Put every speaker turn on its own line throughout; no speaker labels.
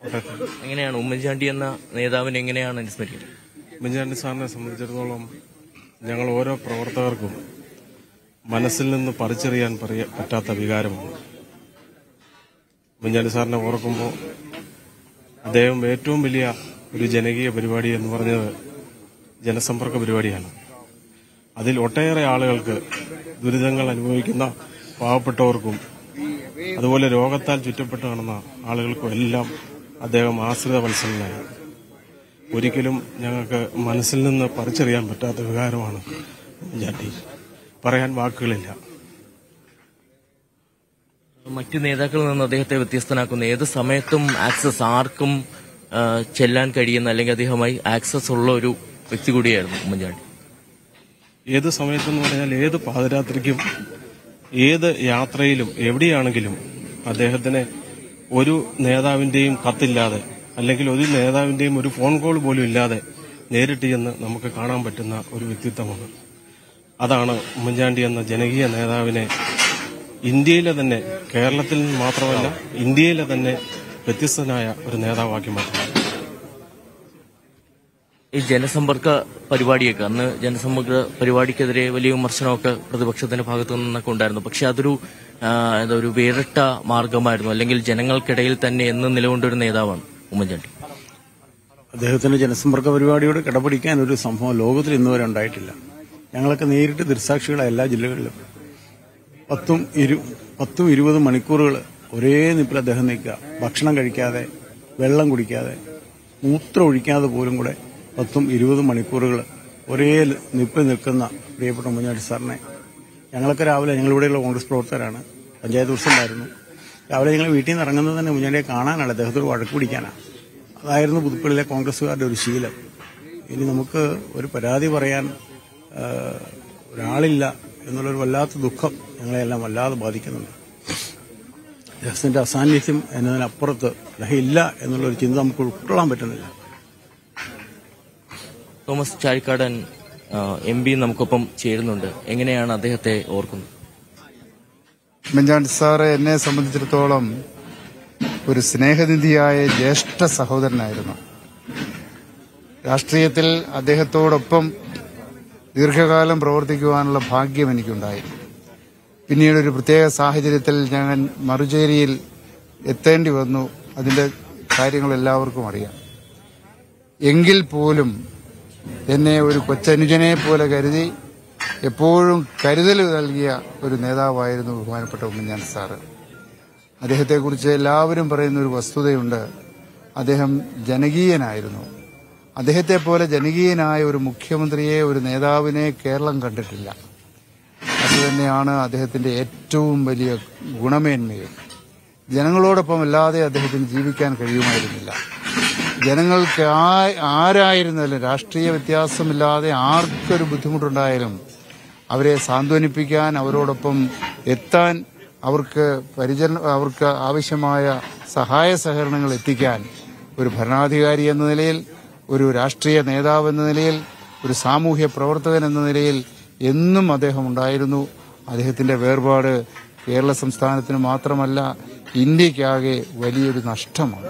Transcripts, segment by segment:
എങ്ങനെയാണ് ഉമ്മൻചാണ്ടി എന്ന നേതാവിനെ എങ്ങനെയാണ് അനുസ്മരിക്കുന്നത്
ഉമ്മൻചാണ്ടി സാറിനെ സംബന്ധിച്ചിടത്തോളം ഞങ്ങൾ ഓരോ പ്രവർത്തകർക്കും മനസ്സിൽ നിന്ന് പറിച്ചെറിയാൻ പറയ പറ്റാത്ത വികാരമാണ് ഉമ്മൻചാണ്ടി സാറിനെ ഓർക്കുമ്പോൾ അദ്ദേഹം ഏറ്റവും വലിയ ഒരു ജനകീയ പരിപാടി എന്ന് പറഞ്ഞത് ജനസമ്പർക്ക പരിപാടിയാണ് അതിൽ ഒട്ടേറെ ആളുകൾക്ക് ദുരിതങ്ങൾ അനുഭവിക്കുന്ന പാവപ്പെട്ടവർക്കും അതുപോലെ രോഗത്താൽ ചുറ്റപ്പെട്ട് കാണുന്ന ആളുകൾക്കും എല്ലാം അദ്ദേഹം ആശ്രിത വത്സലനായി ഒരിക്കലും ഞങ്ങൾക്ക് മനസ്സിൽ നിന്ന് പറിച്ചറിയാൻ പറ്റാത്ത വികാരമാണ് ഉമ്മൻചാണ്ടി പറയാൻ വാക്കുകളില്ല
മറ്റ് നേതാക്കളിൽ നിന്ന് അദ്ദേഹത്തെ വ്യത്യസ്തനാക്കുന്ന ഏത് സമയത്തും ആക്സസ് ആർക്കും ആ, ചെല്ലാൻ കഴിയുന്ന അല്ലെങ്കിൽ അദ്ദേഹമായി ആക്സസ് ഉള്ള ഒരു വ്യക്തി കൂടിയായിരുന്നു ഉമ്മൻചാണ്ടി
ഏത് സമയത്തെന്ന് പറഞ്ഞാൽ ഏത് പാതിരാത്രിക്കും ഏത് യാത്രയിലും എവിടെയാണെങ്കിലും അദ്ദേഹത്തിന് ഒരു നേതാവിന്റെയും കത്തില്ലാതെ അല്ലെങ്കിൽ ഒരു നേതാവിന്റെയും ഒരു ഫോൺ കോൾ പോലും ഇല്ലാതെ നേരിട്ട് ചെന്ന് നമുക്ക് കാണാൻ പറ്റുന്ന ഒരു വ്യക്തിത്വമാണ് അതാണ് ഉമ്മൻചാണ്ടി എന്ന ജനകീയ നേതാവിനെ ഇന്ത്യയിലെ തന്നെ കേരളത്തിൽ മാത്രമല്ല ഇന്ത്യയിലെ തന്നെ വ്യത്യസ്തനായ ഒരു നേതാവാക്കി മാറ്റുന്നത്
ഈ ജനസമ്പർക്ക പരിപാടിയൊക്കെ അന്ന് ജനസമ്പർക്ക പരിപാടിക്കെതിരെ വലിയ വിമർശനമൊക്കെ പ്രതിപക്ഷത്തിന്റെ ഭാഗത്തു നിന്നൊക്കെ ഉണ്ടായിരുന്നു പക്ഷെ അതൊരു ആ, എന്താ ഒരു വേറിട്ട മാർഗമായിരുന്നു അല്ലെങ്കിൽ ജനങ്ങൾക്കിടയിൽ തന്നെ എന്ന് നിലകൊണ്ട ഒരു നേതാവാണ് ഉമ്മൻചാണ്ടി
അദ്ദേഹത്തിന്റെ ജനസമ്പർക്ക പരിപാടിയോട് കിടപിടിക്കാൻ ഒരു സംഭവം ലോകത്തിൽ ഇന്നുവരെ ഉണ്ടായിട്ടില്ല ഞങ്ങളൊക്കെ നേരിട്ട് ദൃസാക്ഷികളായ എല്ലാ ജില്ലകളിലും പത്തും ഇരു പത്തും ഇരുപതും മണിക്കൂറുകൾ ഒരേ നിപ്പിൽ അദ്ദേഹം നിൽക്കുക ഭക്ഷണം കഴിക്കാതെ വെള്ളം കുടിക്കാതെ മൂത്രം ഒഴിക്കാതെ പോലും കൂടെ പത്തും ഇരുപതും മണിക്കൂറുകൾ ഒരേ നിപ്പിൽ നിൽക്കുന്ന പ്രിയപ്പെട്ട ഉമ്മൻചാണ്ടി സാറിനെ ഞങ്ങളൊക്കെ രാവിലെ ഞങ്ങളിവിടെയുള്ള കോൺഗ്രസ് പ്രവർത്തകരാണ് പഞ്ചായത്ത് പ്രസിഡന്റായിരുന്നു രാവിലെ ഞങ്ങൾ വീട്ടിൽ നിന്ന് ഇറങ്ങുന്നത് തന്നെ ഉമ്മൻചാണ്ടിയെ കാണാനാണ് അദ്ദേഹത്തോട് വഴക്ക് പിടിക്കാനാണ് അതായിരുന്നു പുതുപ്പള്ളിയിലെ കോൺഗ്രസ്സുകാരുടെ ഒരു ശീലം ഇനി നമുക്ക് ഒരു പരാതി പറയാൻ ആ, ഒരാളില്ല എന്നുള്ളൊരു വല്ലാത്ത ദുഃഖം ഞങ്ങളെല്ലാം വല്ലാതെ ബാധിക്കുന്നുണ്ട് അദ്ദേഹത്തിന്റെ അസാന്നിധ്യം എന്നതിനപ്പുറത്ത് അദ്ദേഹം ഇല്ല എന്നുള്ളൊരു ചിന്ത നമുക്ക് ഉൾക്കൊള്ളാൻ പറ്റുന്നില്ല
തോമസ് ചാഴിക്കാടൻ എം പി നമുക്കൊപ്പം ചേരുന്നുണ്ട് എങ്ങനെയാണ് അദ്ദേഹത്തെ ഓർക്കുന്നത്
ഉമ്മൻചാണ്ടി സാറ് എന്നെ സംബന്ധിച്ചിടത്തോളം ഒരു സ്നേഹനിധിയായ ജ്യേഷ്ഠ സഹോദരനായിരുന്നു രാഷ്ട്രീയത്തിൽ അദ്ദേഹത്തോടൊപ്പം ദീർഘകാലം പ്രവർത്തിക്കുവാനുള്ള ഭാഗ്യം എനിക്കുണ്ടായി പിന്നീട് ഒരു പ്രത്യേക സാഹചര്യത്തിൽ ഞാൻ മറുചേരിയിൽ എത്തേണ്ടി വന്നു അതിന്റെ കാര്യങ്ങൾ എല്ലാവർക്കും അറിയാം എങ്കിൽ പോലും എന്നെ ഒരു കൊച്ചനുജനെ പോലെ കരുതി എപ്പോഴും കരുതൽ നൽകിയ ഒരു നേതാവായിരുന്നു ബഹുമാനപ്പെട്ട ഉമ്മൻചാണ്ടി സാറ് അദ്ദേഹത്തെക്കുറിച്ച് എല്ലാവരും പറയുന്ന ഒരു വസ്തുതയുണ്ട് അദ്ദേഹം ജനകീയനായിരുന്നു അദ്ദേഹത്തെ പോലെ ജനകീയനായ ഒരു മുഖ്യമന്ത്രിയെ ഒരു നേതാവിനെ കേരളം കണ്ടിട്ടില്ല അതുതന്നെയാണ് അദ്ദേഹത്തിന്റെ ഏറ്റവും വലിയ ഗുണമേന്മയും ജനങ്ങളോടൊപ്പം അല്ലാതെ അദ്ദേഹത്തിന് ജീവിക്കാൻ കഴിയുമായിരുന്നില്ല ജനങ്ങൾക്ക് ആ- ആരായിരുന്നാലും രാഷ്ട്രീയ വ്യത്യാസമില്ലാതെ ആർക്കൊരു ബുദ്ധിമുട്ടുണ്ടായാലും അവരെ സാന്ത്വനിപ്പിക്കാൻ അവരോടൊപ്പം എത്താൻ അവർക്ക് പരിചരണ അവർക്ക് ആവശ്യമായ സഹായ സഹകരണങ്ങൾ എത്തിക്കാൻ ഒരു ഭരണാധികാരി എന്ന നിലയിൽ ഒരു രാഷ്ട്രീയ നേതാവ് എന്ന നിലയിൽ ഒരു സാമൂഹ്യ പ്രവർത്തകൻ എന്ന നിലയിൽ എന്നും അദ്ദേഹം ഉണ്ടായിരുന്നു അദ്ദേഹത്തിന്റെ വേർപാട് കേരള സംസ്ഥാനത്തിന് മാത്രമല്ല ഇന്ത്യക്കാകെ വലിയൊരു നഷ്ടമാണ്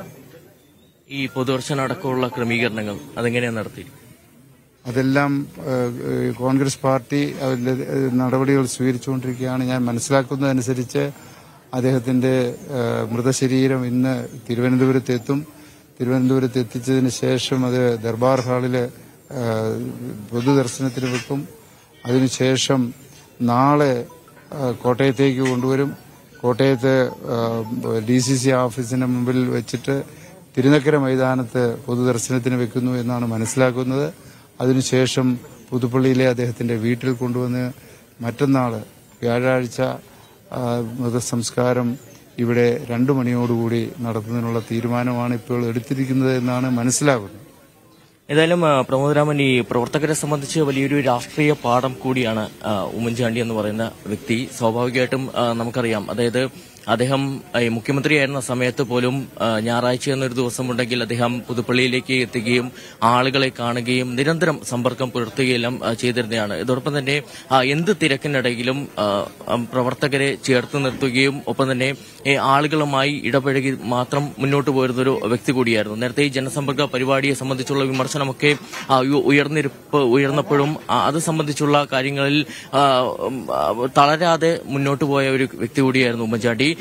ഈ പൊതുദർശനം അടക്കമുള്ള ക്രമീകരണങ്ങൾ അതെങ്ങനെയാണ് നടത്തി
അതെല്ലാം ഏഹ്, ഏഹ്, കോൺഗ്രസ് പാർട്ടി അതിന്റെ ഏഹ്, നടപടികൾ സ്വീകരിച്ചുകൊണ്ടിരിക്കുകയാണ് ഞാൻ മനസ്സിലാക്കുന്നതനുസരിച്ച് അദ്ദേഹത്തിന്റെ ഏഹ്, മൃതശരീരം ഇന്ന് തിരുവനന്തപുരത്ത് എത്തും തിരുവനന്തപുരത്ത് എത്തിച്ചതിന് ശേഷം അത് ദർബാർ ഹാളില് ഏഹ്, പൊതുദർശനത്തിന് വെക്കും അതിനുശേഷം നാളെ ഏഹ്, കോട്ടയത്തേക്ക് കൊണ്ടുവരും കോട്ടയത്ത് ഡി സി സി ഓഫീസിന് മുമ്പിൽ വെച്ചിട്ട് തിരുനക്കര മൈതാനത്ത് പൊതുദർശനത്തിന് വെക്കുന്നു എന്നാണ് മനസ്സിലാക്കുന്നത് അതിനുശേഷം പുതുപ്പള്ളിയിലെ അദ്ദേഹത്തിന്റെ വീട്ടിൽ കൊണ്ടുവന്ന് മറ്റന്നാള് വ്യാഴാഴ്ച ആ, മൃതസംസ്കാരം ഇവിടെ രണ്ടു മണിയോടുകൂടി നടത്തുന്നതിനുള്ള തീരുമാനമാണ് ഇപ്പോൾ എടുത്തിരിക്കുന്നത് എന്നാണ് മനസ്സിലാകുന്നത്
ഏതായാലും ആ, പ്രമോദരാമൻ ഈ പ്രവർത്തകരെ സംബന്ധിച്ച് വലിയൊരു രാഷ്ട്രീയ പാഠം കൂടിയാണ് ആ, ഉമ്മൻചാണ്ടി എന്ന് പറയുന്ന വ്യക്തി സ്വാഭാവികമായിട്ടും ആ, നമുക്കറിയാം അതായത് അദ്ദേഹം ആ, ഈ മുഖ്യമന്ത്രിയായിരുന്ന സമയത്ത് പോലും ആ, ഞായറാഴ്ച എന്നൊരു ദിവസമുണ്ടെങ്കിൽ അദ്ദേഹം പുതുപ്പള്ളിയിലേക്ക് എത്തുകയും ആളുകളെ കാണുകയും നിരന്തരം സമ്പർക്കം പുലർത്തുകയെല്ലാം ആ, ചെയ്തിരുന്നതാണ് ഇതോടൊപ്പം തന്നെ ആ, എന്ത് തിരക്കിനിടയിലും ആ, ആ, പ്രവർത്തകരെ ചേർത്ത് നിർത്തുകയും ഒപ്പം തന്നെ ഏ, ആളുകളുമായി ഇടപഴകി മാത്രം മുന്നോട്ട് പോയിരുന്ന ഒരു വ്യക്തി കൂടിയായിരുന്നു നേരത്തെ ഈ ജനസമ്പർക്ക പരിപാടിയെ സംബന്ധിച്ചുള്ള വിമർശനമൊക്കെ ആ, ഉയ- ഉയർന്നിരിപ്പ് ഉയർന്നപ്പോഴും ആ, അത് സംബന്ധിച്ചുള്ള കാര്യങ്ങളിൽ ആ, ഉം, ആ, തളരാതെ മുന്നോട്ട് പോയ ഒരു വ്യക്തി കൂടിയായിരുന്നു ഉമ്മൻചാണ്ടി